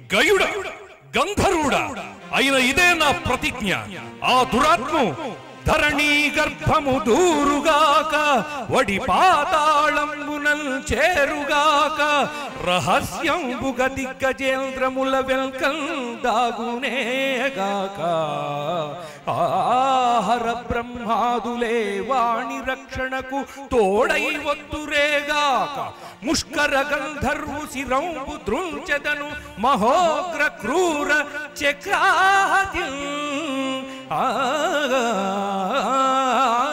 గయుడ గంధర్వుడ అయిన ఇదే నా ప్రతిజ్ఞ ఆ దురాత్ము ధరణీ గర్భము దూరుగాక వడి పాతాళంబునల్ చేరుగాక రహస్యంబుగ దిగ్గజేంద్రముల వెల్కల్ దాగునేగాక ఆహర బ్రహ్మాదులే వాణి రక్షణకు తోడై వత్తురేగాక ముష్కర గంధర్వు శిరంబు దృంచదను మహోగ్ర క్రూర చక్రాహతి ఆ